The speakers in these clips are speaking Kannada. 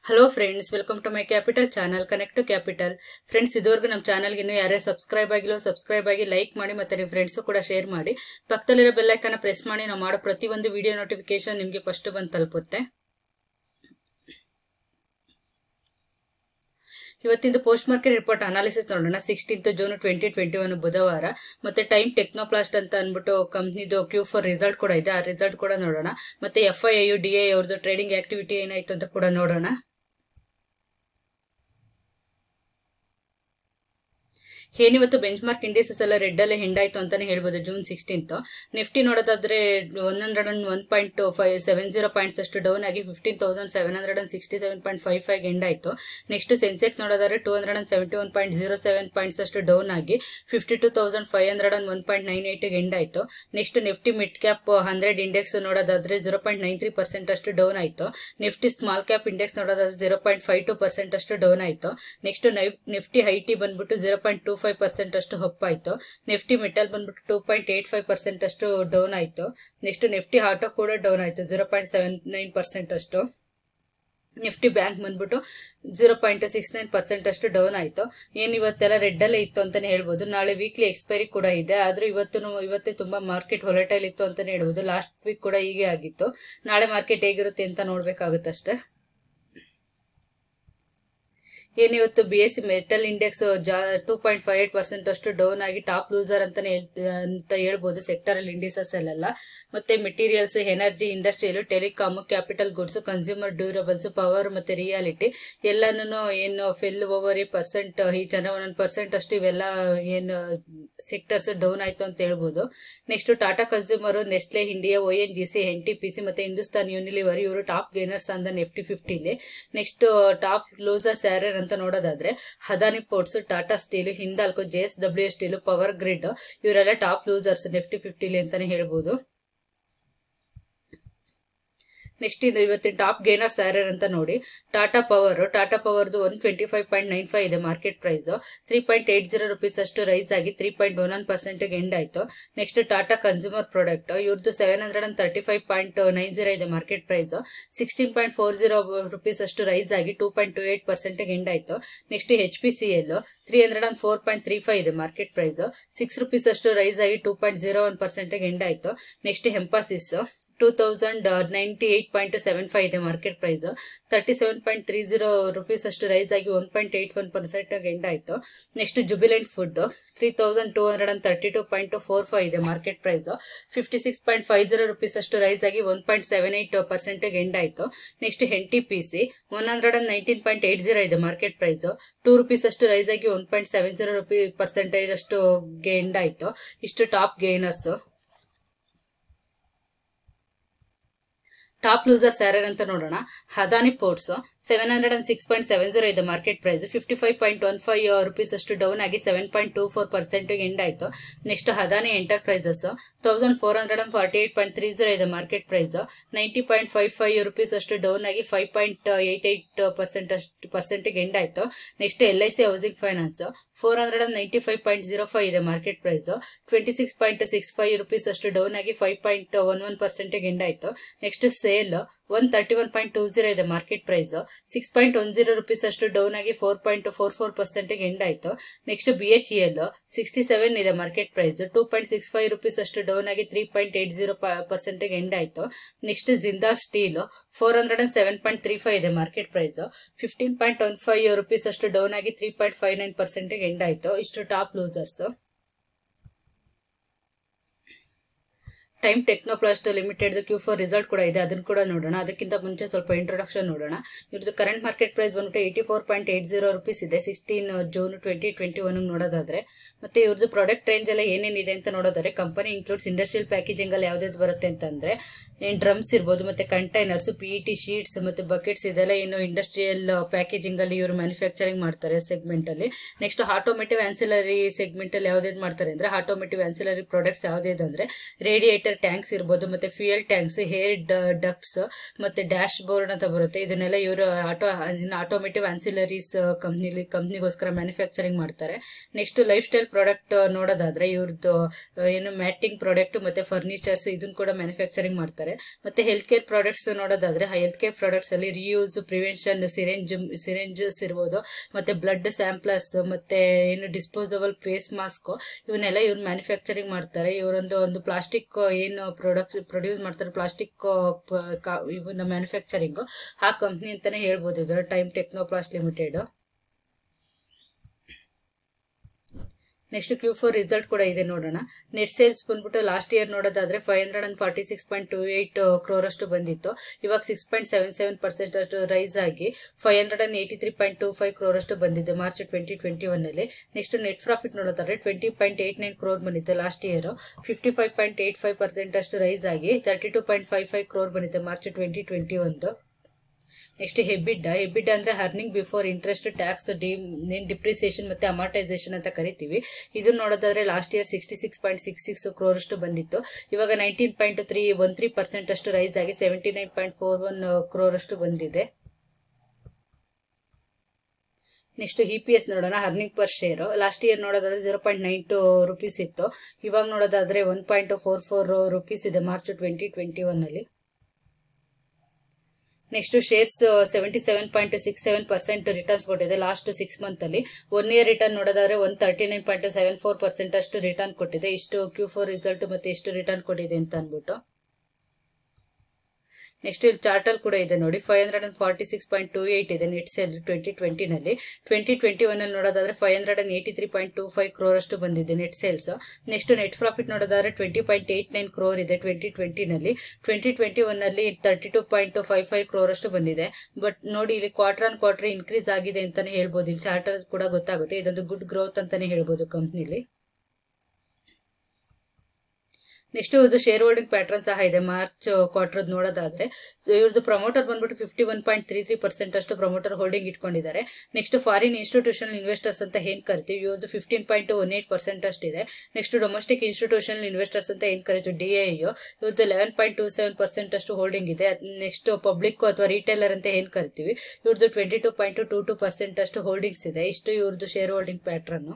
hello friends welcome to my capital channel connect to capital friends ಇದುವರೆಗೂ ನಮ್ಮ ಚಾನಲ್ಗೆ ಇನ್ನೂ ಯಾರೇ ಸಬ್ಸ್ಕ್ರೈಬ್ ಆಗಿಲ್ಲ ಸಬ್ಸ್ಕ್ರೈಬ್ ಆಗಿ ಲೈಕ್ ಮಾಡಿ ಮತ್ತೆ ನಿಮ್ಮ ಫ್ರೆಂಡ್ಸು ಕೂಡ ಶೇರ್ ಮಾಡಿ ಪಕ್ಕದಲ್ಲಿರೋ ಬೆಲ್ಲೈಕನ್ನ ಪ್ರೆಸ್ ಮಾಡಿ ನಾವು ಮಾಡೋ ಪ್ರತಿಯೊಂದು ವಿಡಿಯೋ ನೋಟಿಫಿಕೇಶನ್ ನಿಮಗೆ ಫಸ್ಟ್ ಬಂದು ತಲುಪುತ್ತೆ ಇವತ್ತಿಂದು ಪೋಸ್ಟ್ ಮಾರ್ಕೆಟ್ ರಿಪೋರ್ಟ್ ಅನಾಲಿಸಿಸ್ ನೋಡೋಣ sixteenth June twenty twenty one ಬುಧವಾರ ಮತ್ತೆ ಟೈಮ್ ಟೆಕ್ನೋಪ್ಲಾಸ್ಟ್ ಅಂತ ಅಂದ್ಬಿಟ್ಟು ಕಂಪ್ನಿದು ಕ್ಯೂ ಫೋರ್ ರಿಸಲ್ಟ್ ಕೂಡ ಇದೆ ಆ ರಿಸಲ್ಟ್ ಕೂಡ ನೋಡೋಣ ಮತ್ತೆ F I U D I ಅವ್ರದ್ದು ಟ್ರೇಡಿಂಗ್ ಆಕ್ಟಿವಿಟಿ ಏನಾಯ್ತು ಅಂತ ಕೂಡ ನೋಡೋಣ ಏನಿವತ್ತು ಬೆಂಚ್ ಮಾರ್ಕ್ ಇಂಡಿಸಸ್ ಎಲ್ಲ ರೆಡ್ ಅಲ್ಲೇ ಹೆಂಡಾಯ್ತು ಅಂತಾನೆ ಹೇಳ್ಬೋದು ಜೂನ್ ಸಿಕ್ಸ್ಟೀನ್ತ್ ನಿಫ್ಟಿ ನೋಡೋದಾದ್ರೆ one hundred and one point five seven zero points ಅಷ್ಟು ಡೌನ್ ಆಗಿ fifteen thousand seven hundred and sixty seven point five five end ಆಯ್ತು ನೆಕ್ಸ್ಟ್ ಸೆನ್ಸೆಕ್ಸ್ ನೋಡೋದಾದ್ರೆ two hundred and seventy one point zero seven points ಅಷ್ಟು ಡೌನ್ ಆಗಿ fifty two thousand five hundred and one point nine eight end ಆಯ್ತು next Nifty mid cap hundred index ನೋಡೋದಾದ್ರೆ zero point nine three percent ಅಷ್ಟು ಡೌನ್ ಆಯ್ತು ನಿಫ್ಟಿ ಸ್ಮಾಲ್ ಕ್ಯಾಪ್ ಇಂಡೆಕ್ಸ್ ನೋಡೋದಾದ್ರೆ zero point five two percent ಅಷ್ಟು ಡೌನ್ ಆಯ್ತು ನೆಕ್ಸ್ಟ್ ನಿಫ್ಟಿ ಹೈಟಿ ಬಂದ್ಬಿಟ್ಟು zero point two five percent ಅಷ್ಟು ಅಪ್ ಆಯ್ತು ನಿಫ್ಟಿ ಮೆಟಲ್ ಬಂದ್ಬಿಟ್ಟು two point eight five percent ಅಷ್ಟು ಡೌನ್ ಆಯ್ತು ನೆಕ್ಸ್ಟ್ ನಿಫ್ಟಿ ಆಟೋ ಕೂಡ ಡೌನ್ ಆಯ್ತು zero point seven nine percent ಅಷ್ಟು ನಿಫ್ಟಿ ಬ್ಯಾಂಕ್ ಬಂದ್ಬಿಟ್ಟು zero point six nine percent ಅಷ್ಟು ಡೌನ್ ಆಯ್ತು ಏನ್ ಇವತ್ತೆಲ್ಲ ರೆಡ್ ಅಲ್ಲೇ ಇತ್ತು ಅಂತಾನೆ ಹೇಳ್ಬೋದು ನಾಳೆ ವೀಕ್ಲಿ ಎಕ್ಸ್ಪೈರಿ ಕೂಡ ಇದೆ ಆದ್ರೂ ಇವತ್ತು ಇವತ್ತೇ ತುಂಬಾ ಮಾರ್ಕೆಟ್ ಹೊಲಟೈಲ್ ಇತ್ತು ಅಂತಾನೆ ಹೇಳ್ಬೋದು ಲಾಸ್ಟ್ ವೀಕ್ ಕೂಡ ಹೀಗೆ ಆಗಿತ್ತು ನಾಳೆ ಮಾರ್ಕೆಟ್ ಹೇಗಿರುತ್ತೆ ಅಂತ ನೋಡ್ಬೇಕಾಗುತ್ತಷ್ಟೇ ಏನಿವತ್ತು B S C metal index two point five eight percent ಅಷ್ಟು ಡೌನ್ ಆಗಿ ಟಾಪ್ ಲೂಸರ್ ಅಂತಾನೆ ಅಂತ ಹೇಳ್ಬೋದು ಸೆಕ್ಟರಲ್ ಇಂಡಿಸಸ್ ಅಲ್ಲೆಲ್ಲ ಮತ್ತೆ materials energy industrial telecom capital goods consumer durables power ಮತ್ತೆ ರಿಯಾಲಿಟಿ ಎಲ್ಲಾನು ಏನು ಫೆಲ್ ಓವರ್ ಎ ಪರ್ಸೆಂಟ್ ಈ ಜನ ಒಂದೊಂದು ಪರ್ಸೆಂಟ್ ಅಷ್ಟು ಇವೆಲ್ಲ ಏನು ಸೆಕ್ಟರ್ಸ್ ಡೌನ್ ಆಯ್ತು ಅಂತ ಹೇಳ್ಬೋದು next Tata consumer Nestle India O N G C N T P C ಮತ್ತೆ ಹಿಂದೂಸ್ತಾನ್ ಯೂನಿಲಿವರ್ ಇವರು ಟಾಪ್ ಗೇನರ್ಸ್ ಅಂದ ನಿಫ್ಟಿ ಫಿಫ್ಟಿಲಿ ನೆಕ್ಸ್ಟ್ ಟಾಪ್ ಲೂಸರ್ಸ್ ಯಾರ್ಯಾರು ಅಂತ ನೋಡೋದಾದ್ರೆ Adani ports Tata steel Hindalco J S W steel power grid ಇವರೆಲ್ಲ ಟಾಪ್ ಲೂಸರ್ಸ್ ನಿಫ್ಟಿ ಫಿಫ್ಟಿಲಿ ಅಂತಾನೆ ಹೇಳ್ಬೋದು ನೆಕ್ಸ್ಟ್ ಇದು ಇವತ್ತಿನ ಟಾಪ್ ಗೇನರ್ಸ್ ಯಾರ್ಯಾರು ಅಂತ ನೋಡಿ ಟಾಟಾ ಪವರ್ ಟಾಟಾ ಪವರ್ದು one twenty five point nine five ಇದೆ market price three point eight zero rupees ಅಷ್ಟು ರೈಸ್ ಆಗಿ three point one one percent end ಆಯ್ತು ನೆಕ್ಸ್ಟ್ ಟಾಟಾ ಕನ್ಸ್ಯೂಮರ್ ಪ್ರಾಡಕ್ಟ್ ಇವ್ರದ್ದು seven hundred and thirty five point nine zero ಇದೆ market price sixteen point four zero rupees ಅಷ್ಟು ರೈಸ್ ಆಗಿ two point two eight percent end ಆಯ್ತು next H P C L three hundred and four point three five ಇದೆ ಮಾರ್ಕೆಟ್ ಪ್ರೈಸ್ ಸಿಕ್ಸ್ ರುಪೀಸ್ ಅಷ್ಟು ರೈಸ್ ಆಗಿ two point zero one percent end ಆಯ್ತು next Mphasis two thousand ninety eight point seven five ಇದೆ market price thirty seven point three zero rupees ಅಷ್ಟು ರೈಸ್ ಆಗಿ one point eight one percent end ಆಯ್ತು next Jubilant food three thousand two hundred and thirty two point four five ಇದೆ market price fifty six point five zero rupees ಅಷ್ಟು ರೈಸ್ ಆಗಿ one point seven eight percent end ಆಯ್ತು next N T P C one hundred and nineteen point eight zero ಇದೆ ಮಾರ್ಕೆಟ್ ಪ್ರೈಸ್ ಟೂ ರುಪೀಸ್ ಅಷ್ಟು ರೈಸ್ ಆಗಿ one point seven zero rupee percentage ಅಷ್ಟು ಎಂಡ್ ಆಯ್ತು ಇಷ್ಟು ಟಾಪ್ ಗೇನರ್ಸ್ ಟಾಪ್ ಲೂಸರ್ಸ್ ಯಾರ್ಯಾರು ಅಂತ ನೋಡೋಣ Adani ports seven hundred and six point seven zero ಇದೆ market price fifty five point one five rupees ಅಷ್ಟು ಡೌನ್ ಆಗಿ seven point two four percent end ಆಯ್ತು next Adani enterprises thousand four hundred and forty eight point three zero ಇದೆ market price ninety point five five rupees ಅಷ್ಟು ಡೌನ್ ಆಗಿ five point eight eight percent ಅಷ್ಟು ಪರ್ಸೆಂಟ್ ಎಂಡ್ ಆಯ್ತು next L I C housing finance four hundred and ninety five point zero five ಇದೆ market price twenty six point six five rupees ಅಷ್ಟು ಡೌನ್ ಆಗಿ five point one one percent end ಆಯ್ತು next SAIL one thirty one point two zero ಇದೆ market price six point one zero rupees ಅಷ್ಟು ಡೌನ್ ಆಗಿ four point four four percent end ಆಯ್ತು next B H L sixty seven ಇದೆ market price two point six five rupees ಅಷ್ಟು ಡೌನ್ ಆಗಿ three point eight zero percent end ಆಯ್ತು next Jindal steel four hundred and seven point three five ಇದೆ market price fifteen point one five rupees ಅಷ್ಟು ಡೌನ್ ಆಗಿ three point five nine percent end ಆಯ್ತು ಇಷ್ಟು top losers Time Technoplast Limited Q four result ಕೂಡ ಇದೆ ಅದನ್ನು ಕೂಡ ನೋಡೋಣ ಅದಕ್ಕಿಂತ ಮುಂಚೆ ಸ್ವಲ್ಪ ಇಂಟ್ರೊಡಕ್ಷನ್ ನೋಡೋಣ ಇವ್ರದ್ದು ಕರೆಂಟ್ ಮಾರ್ಕೆಟ್ ಪ್ರೈಸ್ ಬಂದ್ಬಿಟ್ಟು eighty four point eight zero rupees ಇದೆ sixteen June twenty twenty one ನೋಡೋದಾದ್ರೆ ಮತ್ತೆ ಇವ್ರದ್ದು ಪ್ರಾಡಕ್ಟ್ ರೇಂಜ್ ಎಲ್ಲ ಏನೇನಿದೆ ಅಂತ ನೋಡೋದಾದ್ರೆ ಕಂಪನಿ ಇನ್ಕ್ಲೂಡ್ಸ್ ಇಂಡಸ್ಟ್ರಿಯಲ್ ಪ್ಯಾಕೇಜಿಂಗ್ ಅಲ್ಲಿ ಯಾವ್ದು ಬರುತ್ತೆ ಅಂತಂದ್ರೆ ಏನು ಡ್ರಮ್ಸ್ ಇರ್ಬೋದು ಮತ್ತೆ ಕಂಟೈನರ್ಸ್ ಪಿ ಟಿ ಶೀಟ್ಸ್ ಮತ್ತೆ ಬಕೆಟ್ಸ್ ಇದೆಲ್ಲ ಏನು ಇಂಡಸ್ಟ್ರಿಯಲ್ ಪ್ಯಾಕೇಜಿಂಗ್ ಅಲ್ಲಿ ಇವರು ಮ್ಯಾನುಫ್ಯಾಕ್ಚರಿಂಗ್ ಮಾಡ್ತಾರೆ ಸೆಗ್ಮೆಂಟ್ ಅಲ್ಲಿ ನೆಕ್ಸ್ಟ್ ಆಟೋಮೇಟಿವ್ ಆನ್ಸಿಲರಿ ಸೆಗ್ಮೆಂಟ್ ಅಲ್ಲಿ ಯಾವ್ದು ಮಾಡ್ತಾರೆ ಅಂದ್ರೆ ಆಟೋಮೇಟಿವ್ ಆನ್ಸಿಲರಿ ಪ್ರಾಡಕ್ಟ್ಸ್ ಯಾವ್ದು ಅಂದ್ರೆ ರೇಡಿಯೇಟರ್ ತರ ಟ್ಯಾಂಕ್ಸ್ ಇರ್ಬೋದು ಮತ್ತೆ ಫ್ಯೂಯಲ್ ಟ್ಯಾಂಕ್ಸ್ ಹೇರ್ ಡಕ್ಸ್ ಮತ್ತೆ ಡ್ಯಾಶ್ ಬೋರ್ಡ್ ಅಂತ ಬರುತ್ತೆ ಇದನ್ನೆಲ್ಲ ಇವರು ಆಟೋ ಆಟೋಮೇಟಿವ್ ಆನ್ಸಿಲರೀಸ್ ಕಂಪ್ನಿಲಿ ಕಂಪ್ನಿಗೋಸ್ಕರ ಮ್ಯಾನುಫ್ಯಾಕ್ಚರಿಂಗ್ ಮಾಡ್ತಾರೆ ನೆಕ್ಸ್ಟ್ ಲೈಫ್ ಸ್ಟೈಲ್ ಪ್ರಾಡಕ್ಟ್ ನೋಡೋದಾದ್ರೆ ಇವ್ರದ್ದು ಏನು ಮ್ಯಾಟಿಂಗ್ ಪ್ರಾಡಕ್ಟ್ ಮತ್ತೆ ಫರ್ನಿಚರ್ಸ್ ಇದನ್ನ ಕೂಡ ಮ್ಯಾನುಫ್ಯಾಕ್ಚರಿಂಗ್ ಮಾಡ್ತಾರೆ ಮತ್ತೆ ಹೆಲ್ತ್ ಕೇರ್ ಪ್ರಾಡಕ್ಟ್ಸ್ ನೋಡೋದಾದ್ರೆ ಹೆಲ್ತ್ ಕೇರ್ ಪ್ರಾಡಕ್ಟ್ಸ್ ಅಲ್ಲಿ ರಿಯೂಸ್ ಪ್ರಿವೆನ್ಷನ್ ಸಿರೆಂಜ್ ಸಿರೆಂಜಸ್ ಇರ್ಬೋದು ಮತ್ತೆ ಬ್ಲಡ್ ಸ್ಯಾಂಪ್ಲಸ್ ಮತ್ತೆ ಏನು ಡಿಸ್ಪೋಸಬಲ್ ಫೇಸ್ ಮಾಸ್ಕ್ ಇವನ್ನೆಲ್ಲ ಇವ್ರು ಮ್ಯಾನುಫ್ಯಾಕ್ಚರಿಂಗ್ ಮಾಡ್ತಾರೆ ಇವರೊಂದು ಒಂದು ಪ್ಲಾಸ್ಟಿಕ್ ಏನು ಪ್ರಾಡಕ್ಟ್ ಪ್ರೊಡ್ಯೂಸ್ ಮಾಡ್ತಾರೆ ಪ್ಲಾಸ್ಟಿಕ್ ಇವನ್ನ ಮ್ಯಾನುಫ್ಯಾಕ್ಚರಿಂಗ್ ಆ ಕಂಪ್ನಿ ಅಂತಾನೆ ಹೇಳ್ಬೋದು ಇದರ Time Technoplast Limited next Q four result ಕೂಡ ಇದೆ ನೋಡೋಣ ನೆಟ್ ಸೇಲ್ಸ್ ಬಂದ್ಬಿಟ್ಟು ಲಾಸ್ಟ್ ಇಯರ್ ನೋಡೋದಾದ್ರೆ five hundred and forty six point two eight crore ಅಷ್ಟು ಬಂದಿತ್ತು ಇವಾಗ six point seven seven percent ಅಷ್ಟು ರೈಸ್ ಆಗಿ five hundred and eighty three point two five crore ಅಷ್ಟು ಬಂದಿದೆ ಮಾರ್ಚ್ ಟ್ವೆಂಟಿ ಟ್ವೆಂಟಿ ಒನ್ ಅಲ್ಲಿ ನೆಕ್ಸ್ಟ್ ನೆಟ್ ಪ್ರಾಫಿಟ್ ನೋಡೋದಾದ್ರೆ twenty point eight nine crore ಬಂದಿತ್ತು last year fifty five point eight five percent ಅಷ್ಟು ರೈಸ್ ಆಗಿ thirty two point five five crore ಬಂದಿದೆ ಮಾರ್ಚ್ ಟ್ವೆಂಟಿ ಟ್ವೆಂಟಿ ಒಂದು ನೆಕ್ಸ್ಟ್ ಹೆಬಿಡ್ಡ ಹೆಬಿಡ್ಡ ಅಂದ್ರೆ earning before interest tax D depreciation ಮತ್ತೆ ಅಮಾರ್ಟೈಸೇಷನ್ ಅಂತ ಕರಿತೀವಿ ಇದು ನೋಡೋದಾದ್ರೆ last year sixty six point six six crore ಅಷ್ಟು ಬಂದಿತ್ತು ಇವಾಗ nineteen point three one three percent ಅಷ್ಟು ರೈಸ್ ಆಗಿ seventy nine point four one crore ಅಷ್ಟು ಬಂದಿದೆ ನೆಕ್ಸ್ಟ್ ಇ ಪಿ ಎಸ್ ನೋಡೋಣ earning per share last year ನೋಡೋದಾದ್ರೆ zero point nine two rupees ಇತ್ತು ಇವಾಗ ನೋಡೋದಾದ್ರೆ one point four four rupees ಇದೆ ಮಾರ್ಚ್ ಟ್ವೆಂಟಿ ಟ್ವೆಂಟಿ ಒನ್ ಅಲ್ಲಿ next shares seventy seven point six seven percent returns ಕೊಟ್ಟಿದೆ ಲಾಸ್ಟ್ ಸಿಕ್ಸ್ ಮಂತ್ ಅಲ್ಲಿ ಒನ್ ಇಯರ್ ರಿಟರ್ನ್ ನೋಡೋದಾದ್ರೆ one thirty nine point seven four percent ಅಷ್ಟು ರಿಟರ್ನ್ ಕೊಟ್ಟಿದೆ ಇಷ್ಟು ಕ್ಯೂ ಫೋರ್ ರಿಸಲ್ಟ್ ಮತ್ತೆ ಎಷ್ಟು ರಿಟರ್ನ್ ಕೊಟ್ಟಿದೆ ಅಂತ ಅನ್ಬಿಟ್ಟು ನೆಕ್ಸ್ಟ್ ಇಲ್ಲಿ ಚಾರ್ಟ್ ಅಲ್ಲಿ ಕೂಡ ಇದೆ ನೋಡಿ five hundred and forty six point two eight ಇದೆ ನೆಟ್ ಸೇಲ್ ಟ್ವೆಂಟಿ ಟ್ವೆಂಟಿನಲ್ಲಿ ಟ್ವೆಂಟಿ ಟ್ವೆಂಟಿ ಒನ್ ಅಲ್ಲಿ ನೋಡೋದಾದ್ರೆ five hundred and eighty three point two five crore ಅಷ್ಟು ಬಂದಿದೆ net sales next net profit ನೋಡೋದಾದ್ರೆ twenty point eight nine crore ಇದೆ ಟ್ವೆಂಟಿ ಟ್ವೆಂಟಿನಲ್ಲಿ ಟ್ವೆಂಟಿ ಟ್ವೆಂಟಿ ಒನ್ ಅಲ್ಲಿ thirty two point five five crore ಅಷ್ಟು ಬಂದಿದೆ ಬಟ್ ನೋಡಿ ಇಲ್ಲಿ ಕ್ವಾರ್ಟರ್ ಆನ್ ಕ್ವಾರ್ಟರ್ ಇನ್ಕ್ರೀಸ್ ಆಗಿದೆ ಅಂತಾನೆ ಹೇಳ್ಬೋದು ಇಲ್ಲಿ ಚಾರ್ಟ್ ಅಲ್ಲಿ ಕೂಡ ಗೊತ್ತಾಗುತ್ತೆ ಇದೊಂದು ಗುಡ್ ಗ್ರೋತ್ ಅಂತಾನೆ ಹೇಳ್ಬೋದು ಕಂಪ್ನಿಲಿ ನೆಕ್ಸ್ಟ್ ಇವ್ರದ್ದು ಶೇರ್ ಹೋಲ್ಡಿಂಗ್ ಪ್ಯಾಟ್ರನ್ ಸಹ ಇದೆ ಮಾರ್ಚ್ ಕ್ವಾರ್ಟರ್ ನೋಡೋದಾದ್ರೆ ಸೊ ಇವ್ರದ್ದು ಪ್ರಮೋಟರ್ ಬಂದ್ಬಿಟ್ಟು fifty one point three three percent ಅಷ್ಟು ಪ್ರಮೋಟರ್ ಹೋಲ್ಡಿಂಗ್ ಇಟ್ಕೊಂಡಿದ್ದಾರೆ ನೆಕ್ಸ್ಟ್ ಫಾರಿನ್ ಇನ್ಸ್ಟಿಟ್ಯೂಷನಲ್ ಇನ್ವೆಸ್ಟರ್ಸ್ ಅಂತ ಏನ್ ಕರಿತೀವಿ ಇವ್ರದ್ದು fifteen point one eight percent ಅಷ್ಟಿದೆ ನೆಕ್ಸ್ಟ್ ಡೊಮೆಸ್ಟಿಕ್ ಇನ್ಸ್ಟಿಟ್ಯೂಷನಲ್ ಇನ್ವೆಸ್ಟರ್ಸ್ ಅಂತ ಏನ್ ಕರಿತೀವಿ ಡಿ ಐ ಇವ್ರದ್ದು eleven point two seven percent ಅಷ್ಟು ಹೋಲ್ಡಿಂಗ್ ಇದೆ ನೆಕ್ಸ್ಟ್ ಪಬ್ಲಿಕ್ ಅಥವಾ ರಿಟೇಲರ್ ಅಂತ ಏನ್ ಕರಿತೀವಿ ಇವ್ರದ್ದು twenty two point two two percent ಅಷ್ಟು ಹೋಲ್ಡಿಂಗ್ಸ್ ಇದೆ ಇಷ್ಟು ಇವ್ರದ್ದು ಶೇರ್ ಹೋಲ್ಡಿಂಗ್ ಪ್ಯಾಟ್ರನ್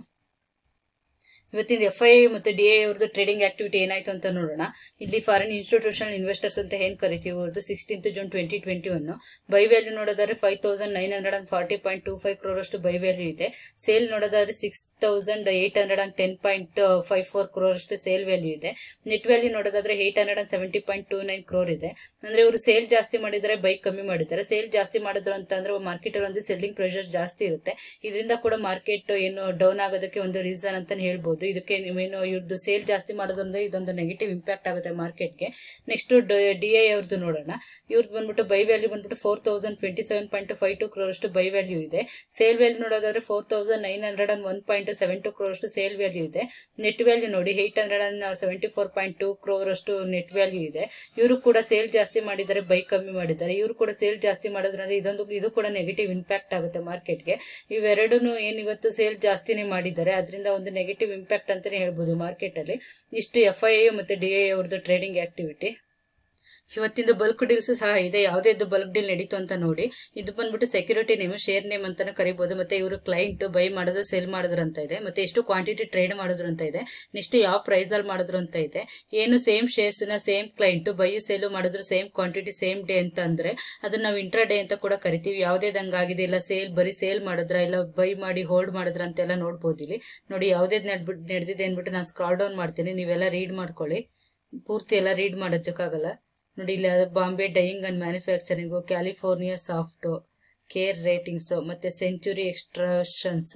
ಇವತ್ತಿನ ಎಫ್ ಐ ಮತ್ತು ಡಿ ಐ ಅವ್ರದ್ದು ಟ್ರೇಡಿಂಗ್ ಆಕ್ಟಿವಿಟಿ ಏನಾಯ್ತು ಅಂತ ನೋಡೋಣ ಇಲ್ಲಿ ಫಾರಿನ್ ಇನ್ಸ್ಟಿಟ್ಯೂಷನಲ್ ಇನ್ವೆಸ್ಟರ್ಸ್ ಅಂತ ಏನ್ ಕರಿತೀವಿ ಅವ್ರದ್ದು sixteenth June twenty twenty one buy value ನೋಡೋದಾದ್ರೆ five thousand nine hundred and forty point two five crore ಅಷ್ಟು ಬೈ ವ್ಯಾಲ್ಯೂ ಇದೆ ಸೇಲ್ ನೋಡೋದಾದ್ರೆ six thousand eight hundred and ten point five four crore ಅಷ್ಟು ಸೇಲ್ ವ್ಯಾಲ್ಯೂ ಇದೆ ನೆಟ್ ವ್ಯಾಲ್ಯೂ ನೋಡೋದಾದ್ರೆ eight hundred and seventy point two nine crore ಇದೆ ಅಂದ್ರೆ ಇವರು ಸೇಲ್ ಜಾಸ್ತಿ ಮಾಡಿದ್ದಾರೆ ಬೈ ಕಮ್ಮಿ ಮಾಡಿದ್ದಾರೆ ಸೇಲ್ ಜಾಸ್ತಿ ಮಾಡಿದ್ರು ಅಂತ ಅಂದ್ರೆ ಮಾರ್ಕೆಟ್ ಅಲ್ಲಿ ಒಂದು ಸೆಲ್ಲಿಂಗ್ ಪ್ರೆಷರ್ ಜಾಸ್ತಿ ಇರುತ್ತೆ ಇದರಿಂದ ಕೂಡ ಮಾರ್ಕೆಟ್ ಏನು ಡೌನ್ ಆಗೋದಕ್ಕೆ ಒಂದು ರೀಸನ್ ಅಂತಾನೆ ಹೇಳ್ಬೋದು ಇದಕ್ಕೆ ನೀವೇನು ಇವ್ರದ್ದು ಸೇಲ್ ಜಾಸ್ತಿ ಮಾಡೋದ್ರಿಂದ ಇದೊಂದು ನೆಗೆಟಿವ್ ಇಂಪ್ಯಾಕ್ಟ್ ಆಗುತ್ತೆ ಮಾರ್ಕೆಟ್ಗೆ ನೆಕ್ಸ್ಟ್ ಡಿ ಐ ಅವ್ರದ್ದು ನೋಡೋಣ ಇವ್ರದ್ದು ಬಂದ್ಬಿಟ್ಟು ಬೈ ವ್ಯಾಲ್ಯೂ ಬಂದ್ಬಿಟ್ಟು four thousand twenty seven point five two crore ಅಷ್ಟು ಬೈ ವ್ಯಾಲ್ಯೂ ಇದೆ ಸೇಲ್ ವ್ಯಾಲ್ಯೂ ನೋಡೋದಾದ್ರೆ four thousand nine hundred and one point seven two crore ಅಷ್ಟು ಸೇಲ್ ವ್ಯಾಲ್ಯೂ ಇದೆ ನೆಟ್ ವ್ಯಾಲ್ಯೂ ನೋಡಿ eight hundred and seventy four point two crore ಅಷ್ಟು ನೆಟ್ ವ್ಯಾಲ್ಯೂ ಇದೆ ಇವರು ಕೂಡ ಸೇಲ್ ಜಾಸ್ತಿ ಮಾಡಿದ್ದಾರೆ ಬೈ ಕಮ್ಮಿ ಮಾಡಿದ್ದಾರೆ ಇವರು ಕೂಡ ಸೇಲ್ ಜಾಸ್ತಿ ಮಾಡೋದ್ರಿಂದ ಇದೊಂದು ಇದು ಕೂಡ ನೆಗೆಟಿವ್ ಇಂಪ್ಯಾಕ್ಟ್ ಆಗುತ್ತೆ ಮಾರ್ಕೆಟ್ಗೆ ಇವೆರಡೂ ಏನ್ ಇವತ್ತು ಸೇಲ್ ಜಾಸ್ತಿನೇ ಮಾಡಿದ್ದಾರೆ ಅದರಿಂದ ಒಂದು ನೆಗೆಟಿವ್ ಇಂಪ್ಯಾಕ್ಟ್ ಅಂತಾನೆ ಹೇಳ್ಬೋದು ಮಾರ್ಕೆಟ್ ಅಲ್ಲಿ ಇಷ್ಟು ಎಫ್ ಐ ಮತ್ತೆ ಡಿ ಐ ಅವ್ರದ್ದು ಟ್ರೇಡಿಂಗ್ ಆಕ್ಟಿವಿಟಿ ಇವತ್ತಿಂದು ಬಲ್ಕ್ ಡೀಲ್ಸ್ ಸಹ ಇದೆ ಯಾವುದೇ ಬಲ್ಕ್ ಡೀಲ್ ನಡೀತು ಅಂತ ನೋಡಿ ಇದು ಬಂದ್ಬಿಟ್ಟು ಸೆಕ್ಯೂರಿಟಿ ನೇಮ್ ಶೇರ್ ನೇಮ್ ಅಂತಾನೆ ಕರಿಬಹುದು ಮತ್ತೆ ಇವರು ಕ್ಲೈಂಟ್ ಬೈ ಮಾಡಿದ್ರು ಸೇಲ್ ಮಾಡಿದ್ರು ಅಂತ ಇದೆ ಮತ್ತೆ ಎಷ್ಟು ಕ್ವಾಂಟಿಟಿ ಟ್ರೇಡ್ ಮಾಡಿದ್ರು ಅಂತ ಇದೆ ನೆಕ್ಸ್ಟ್ ಯಾವ ಪ್ರೈಸ್ ಅಲ್ಲಿ ಮಾಡಿದ್ರು ಅಂತ ಇದೆ ಏನು ಸೇಮ್ ಶೇರ್ಸ್ ನ ಸೇಮ್ ಕ್ಲೈಂಟ್ ಬೈ ಸೇಲ್ ಮಾಡಿದ್ರು ಸೇಮ್ ಕ್ವಾಂಟಿಟಿ ಸೇಮ್ ಡೇ ಅಂತ ಅಂದ್ರೆ ಅದನ್ನ ನಾವು ಇಂಟ್ರಾ ಡೇ ಅಂತ ಕೂಡ ಕರಿತೀವಿ ಯಾವುದೇ ಆಗಿದೆ ಇಲ್ಲ ಸೇಲ್ ಬರೀ ಸೇಲ್ ಮಾಡಿದ್ರ ಇಲ್ಲ ಬೈ ಮಾಡಿ ಹೋಲ್ಡ್ ಮಾಡಿದ್ರ ಅಂತೆಲ್ಲ ನೋಡ್ಬೋದು ಇಲ್ಲಿ ನೋಡಿ ಯಾವುದೇ ನಡೆದಿದೆ ಅಂದ್ಬಿಟ್ಟು ನಾನು ಸ್ಕ್ರಾಲ್ ಡೌನ್ ಮಾಡ್ತೀನಿ ನೀವೆಲ್ಲ ರೀಡ್ ಮಾಡ್ಕೊಳ್ಳಿ ಪೂರ್ತಿ ಎಲ್ಲ ರೀಡ್ ಮಾಡೋದಕ್ಕಾಗಲ್ಲ ನೋಡಿ ಇಲ್ಲಿ Bombay dyeing and manufacturing California soft care ratings ಮತ್ತೆ ಸೆಂಚುರಿ ಎಕ್ಸ್ಟ್ರಾಷನ್ಸ್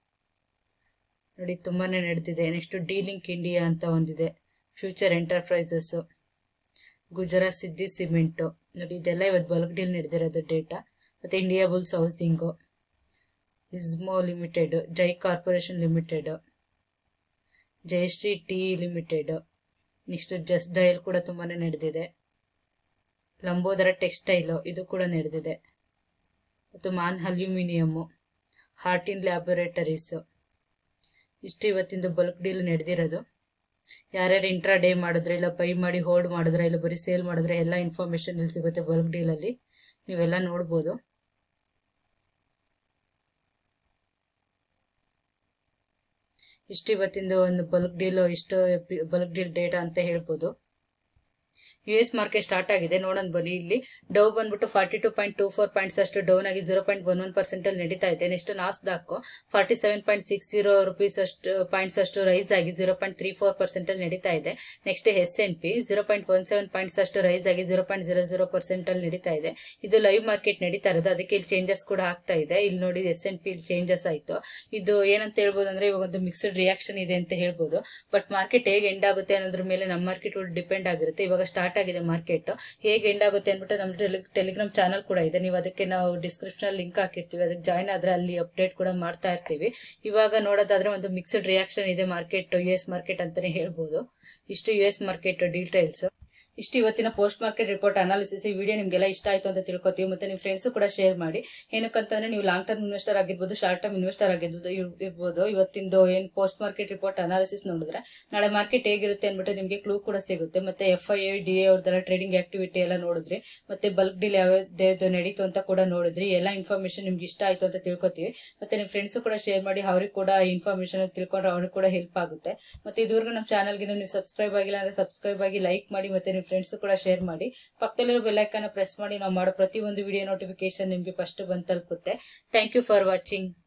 ನೋಡಿ ತುಂಬಾನೇ ನಡೆದಿದೆ ನೆಕ್ಸ್ಟ್ ಡೀಲಿಂಕ್ ಇಂಡಿಯಾ ಅಂತ ಒಂದಿದೆ future enterprises Gujarat Sidhee cement ನೋಡಿ ಇದೆಲ್ಲ ಇವತ್ತು ಬಲ್ಕ್ ಡೀಲ್ ನಡೆದಿರೋದು ಡೇಟಾ ಮತ್ತೆ ಇಂಡಿಯಾ ಬುಲ್ಸ್ ಹೌಸಿಂಗು ಇಸ್ಮೋ limited Jai corporation limited Jayshree tea limited next Justdial ಕೂಡ ತುಂಬಾನೇ ನಡೆದಿದೆ ಲಂಬೋದರ ಟೆಕ್ಸ್ಟೈಲ್ ಇದು ಕೂಡ ನಡೆದಿದೆ ಮತ್ತು ಮಾನ್ ಅಲ್ಯೂಮಿನಿಯಮ್ ಹಾರ್ಟಿನ್ ಲ್ಯಾಬೊರೇಟರೀಸ್ ಇಷ್ಟು ಇವತ್ತಿಂದು ಬಲ್ಕ್ ಡೀಲ್ ನಡೆದಿರೋದು ಯಾರ್ಯಾರು ಇಂಟ್ರಾ ಡೇ ಮಾಡಿದ್ರೆ ಇಲ್ಲ ಬೈ ಮಾಡಿ ಹೋಲ್ಡ್ ಮಾಡಿದ್ರೆ ಇಲ್ಲ ಬರೀ ಸೇಲ್ ಮಾಡಿದ್ರೆ ಎಲ್ಲ ಇನ್ಫಾರ್ಮೇಶನ್ ಇಲ್ಲಿ ಸಿಗುತ್ತೆ ಬಲ್ಕ್ ಡೀಲಲ್ಲಿ ನೀವೆಲ್ಲ ನೋಡ್ಬೋದು ಇಷ್ಟು ಇವತ್ತಿಂದ ಒಂದು ಬಲ್ಕ್ ಡೀಲ್ ಇಷ್ಟು ಬಲ್ಕ್ ಡೀಲ್ ಡೇಟಾ ಅಂತ ಹೇಳ್ಬೋದು ಯು ಎಸ್ ಮಾರ್ಕೆಟ್ ಸ್ಟಾರ್ಟ್ ಆಗಿದೆ ನೋಡೋಣ ಬನ್ನಿ ಇಲ್ಲಿ ಡೌ ಬಂದ್ಬಿಟ್ಟು forty two point two four points ಅಷ್ಟು ಡೌನ್ ಆಗಿ zero point one one percent ಅಲ್ಲಿ ನಡೀತಾ ಇದೆ next Nasdaq forty seven point six zero rupees ಅಷ್ಟು ಪಾಯಿಂಟ್ಸ್ ಅಷ್ಟು ರೈಸ್ ಆಗಿ zero point three four percent ಅಲ್ಲಿ ನಡೀತಾ ಇದೆ next S and P zero point one seven points ಅಷ್ಟು ರೈಸ್ ಆಗಿ zero point zero zero percent ಅಲ್ಲಿ ನಡೀತಾ ಇದೆ ಇದು ಲೈವ್ ಮಾರ್ಕೆಟ್ ನಡೀತಾ ಇರೋದು ಅದಕ್ಕೆ ಇಲ್ಲಿ ಚೇಂಜಸ್ ಕೂಡ ಆಗ್ತಾ ಇದೆ ಇಲ್ಲಿ ನೋಡಿ ಎಸ್ ಎನ್ ಪಿ ಇಲ್ಲಿ ಚೇಂಜಸ್ ಆಯ್ತು ಇದು ಏನಂತ ಹೇಳ್ಬೋದು ಅಂದ್ರೆ ಇವಾಗ ಒಂದು ಮಿಕ್ಸ್ಡ್ ರಿಯಾಕ್ಷನ್ ಇದೆ ಅಂತ ಹೇಳ್ಬೋದು ಬಟ್ ಮಾರ್ಕೆಟ್ ಹೇಗೆ ಎಂಡ್ ಆಗುತ್ತೆ ಅನ್ನೋದ್ರ ಮೇಲೆ ನಮ್ಮ ಮಾರ್ಕೆಟ್ ಡಿಪೆಂಡ್ ಆಗಿರುತ್ತೆ ಇವಾಗ ಸ್ಟಾರ್ಟ್ ಆಗಿದೆ ಮಾರ್ಕೆಟ್ ಹೇಗೆ ಎಂಡ್ ಆಗುತ್ತೆ ಅಂದ್ಬಿಟ್ಟು ನಮ್ಮ ಟೆಲಿಗ್ರಾಮ್ ಚಾನಲ್ ಕೂಡ ಇದೆ ನೀವು ಅದಕ್ಕೆ ನಾವು ಡಿಸ್ಕ್ರಿಪ್ಷನ್ ಲಿಂಕ್ ಹಾಕಿರ್ತೀವಿ ಅದಕ್ಕೆ ಜಾಯ್ನ್ ಆದ್ರೆ ಅಲ್ಲಿ ಅಪ್ಡೇಟ್ ಕೂಡ ಮಾಡ್ತಾ ಇರ್ತೀವಿ ಇವಾಗ ನೋಡೋದಾದ್ರೆ ಒಂದು ಮಿಕ್ಸ್ಡ್ ರಿಯಾಕ್ಷನ್ ಇದೆ ಮಾರ್ಕೆಟ್ ಯು ಎಸ್ ಮಾರ್ಕೆಟ್ ಅಂತಾನೆ ಹೇಳ್ಬೋದು ಇಷ್ಟು ಯು ಎಸ್ ಮಾರ್ಕೆಟ್ ಡೀಟೇಲ್ಸ್ ಇಷ್ಟು ಇವತ್ತಿನ ಪೋಸ್ಟ್ ಮಾರ್ಕೆಟ್ ರಿಪೋರ್ಟ್ ಅನಾಲಿಸಿಸ್ ಈ ವಿಡಿಯೋ ನಿಮ್ಗೆಲ್ಲ ಇಷ್ಟ ಆಯ್ತು ಅಂತ ತಿಳ್ಕೊತೀವಿ ಮತ್ತೆ ನಿಮ್ಮ ಫ್ರೆಂಡ್ಸ್ ಕೂಡ ಶೇರ್ ಮಾಡಿ ಏನಕ್ಕಂತಂದ್ರೆ ನೀವು ಲಾಂಗ್ ಟರ್ಮ್ ಇನ್ವೆಸ್ಟರ್ ಆಗಿರ್ಬೋದು ಶಾರ್ಟ್ ಟರ್ಮ್ ಇನ್ವೆಸ್ಟರ್ ಆಗಿರ್ಬೋದು ಇರ್ಬೋದು ಇವತ್ತಿಂದು ಏನ್ ಪೋಸ್ಟ್ ಮಾರ್ಕೆಟ್ ರಿಪೋರ್ಟ್ ಅನಾಲಿಸಿಸ್ ನೋಡಿದ್ರೆ ನಾಳೆ ಮಾರ್ಕೆಟ್ ಹೇಗಿರುತ್ತೆ ಅಂದ್ಬಿಟ್ಟು ನಿಮಗೆ ಕ್ಲೂ ಕೂಡ ಸಿಗುತ್ತೆ ಮತ್ತೆ ಎಫ್ ಐ ಡಿ ಎ ಅವ್ರದ್ದೆಲ್ಲ ಟ್ರೇಡಿಂಗ್ ಆಕ್ಟಿವಿಟಿ ಎಲ್ಲ ನೋಡಿದ್ರಿ ಮತ್ತೆ ಬಲ್ಕ್ ಡೀಲ್ ಯಾವ್ದು ನಡೀತು ಅಂತ ಕೂಡ ನೋಡಿದ್ರಿ ಎಲ್ಲ ಇನ್ಫಾರ್ಮೇಶನ್ ನಿಮ್ಗೆ ಇಷ್ಟ ಆಯ್ತು ಅಂತ ತಿಳ್ಕೊತೀವಿ ಮತ್ತೆ ನಿಮ್ಮ ಫ್ರೆಂಡ್ಸ್ ಕೂಡ ಶೇರ್ ಮಾಡಿ ಅವ್ರಿಗೆ ಕೂಡ ಇನ್ಫಾರ್ಮೇಶನ್ ತಿಳ್ಕೊಂಡ್ರೆ ಅವ್ರಿಗೆ ಕೂಡ ಹೆಲ್ಪ್ ಆಗುತ್ತೆ ಮತ್ತೆ ಇದುವರೆಗೂ ನಮ್ಮ ಚಾನಲ್ಗೆ ನೀವು ಸಬ್ಸ್ಕ್ರೈಬ್ ಆಗಿಲ್ಲ ಅಂದ್ರೆ ಸಬ್ಸ್ಕ್ರೈಬ್ ಆಗಿ ಲೈಕ್ ಮಾಡಿ ಮತ್ತೆ ನಿಮ್ಮ ಫ್ರೆಂಡ್ಸ್ ಕೂಡ ಶೇರ್ ಮಾಡಿ ಪಕ್ಕದಲ್ಲಿರೋ ಬೆಲ್ಲೈಕನ್ನ ಪ್ರೆಸ್ ಮಾಡಿ ನಾವು ಮಾಡೋ ಪ್ರತಿಯೊಂದು ವಿಡಿಯೋ ನೋಟಿಫಿಕೇಶನ್ ನಿಮಗೆ ಫಸ್ಟ್ ಬಂದು ತಲುಪುತ್ತೆ ಥ್ಯಾಂಕ್ ಯು ಫಾರ್ ವಾಚಿಂಗ್